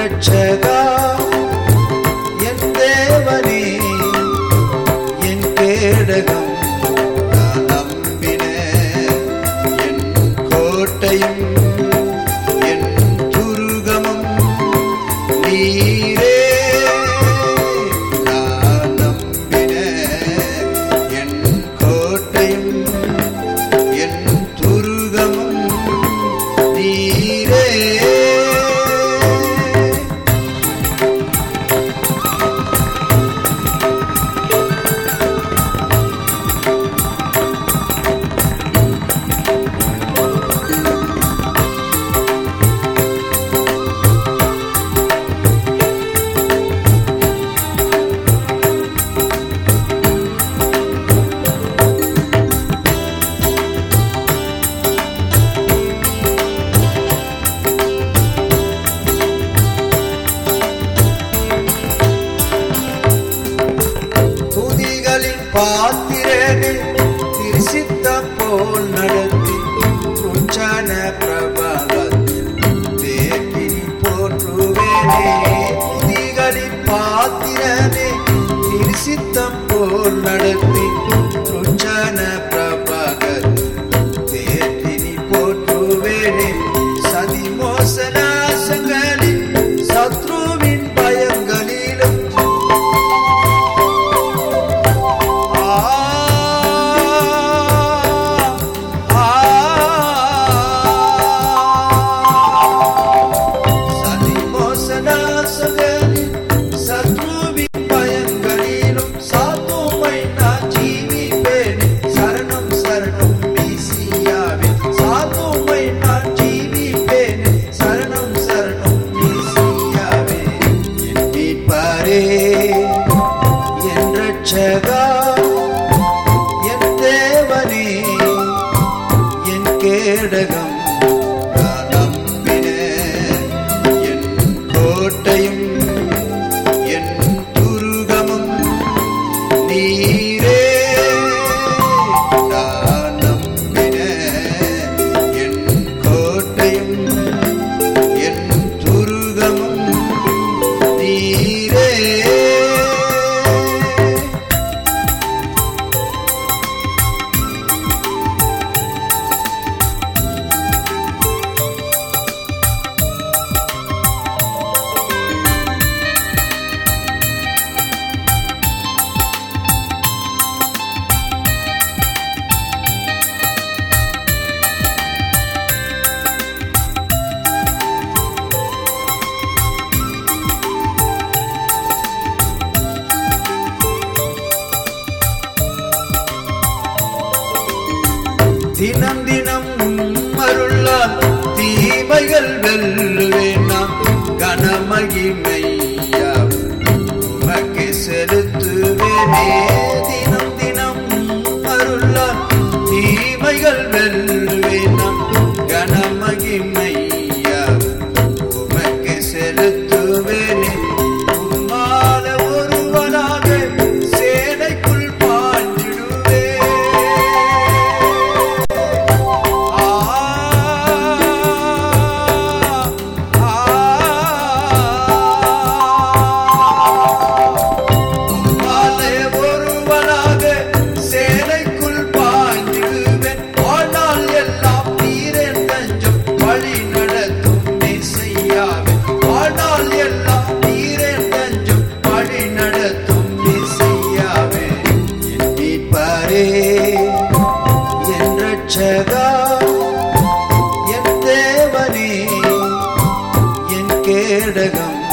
ரட்சகா என் தேவனே என் கேடகம் நான் நம்பின என் கோட்டையும் என் துருகமும் நீரே நான் நம்பின என் கோட்டையும் என் துருகமும் நீரே துதிகளின் பாத்திரனே திருசித்தம் போல் நடத்தி உச்சான பிரபாகத்தில் தேற்றி போற்றுவேனே துதிகளின் பாத்திரனே திருசித்தம் போல் நடத்தி உச்சான பிரபாகத்தில் தேற்றி போற்றுவேனே சதி மோசனாசங்களில் சத்ருவின் பயங்களிலும் சரணம் சரணம் மீசியாவே சாதுமை நான் ஜீவிப்பேன் சரணம் சரணம் மீசியாவே என் மீட்பரே என் ரட்சகா என் தேவனே என் கேடகம் நான் நம்பின என் கோட்டையும் என் துருகமும் நீரே நான் நம்பின என் கோட்டையும் என் துருகமும் நீரே தினம் தினம் அருளால் தீமைகள் வெல்லுவேன் நாம் கனமகிமையா உமக்கு செலுத்துவேனே தினம் தினம் அருளால் தீமைகள் வெல்லுவேன் நாம் கனமகிமையா உமக்கு செலுத்துவேனே உம்மால ஒருவனாக சேனைக்குள் பாழ்ந்திடுவே உம்மாலே ஒருவனாக சேனைக்குள் பாய்ந்திடுவேன் வாழ்நாள் எல்லாம் நீரேன் தஞ்சம் வழி நடத்தும் இசையாவே வாழ்நாள் எல்லாம் நீரேன் தஞ்சம் வழி நடத்தும் இசையாவே என் மீட்பரே என் ரட்சகா என் தேவனே என் கேடகம்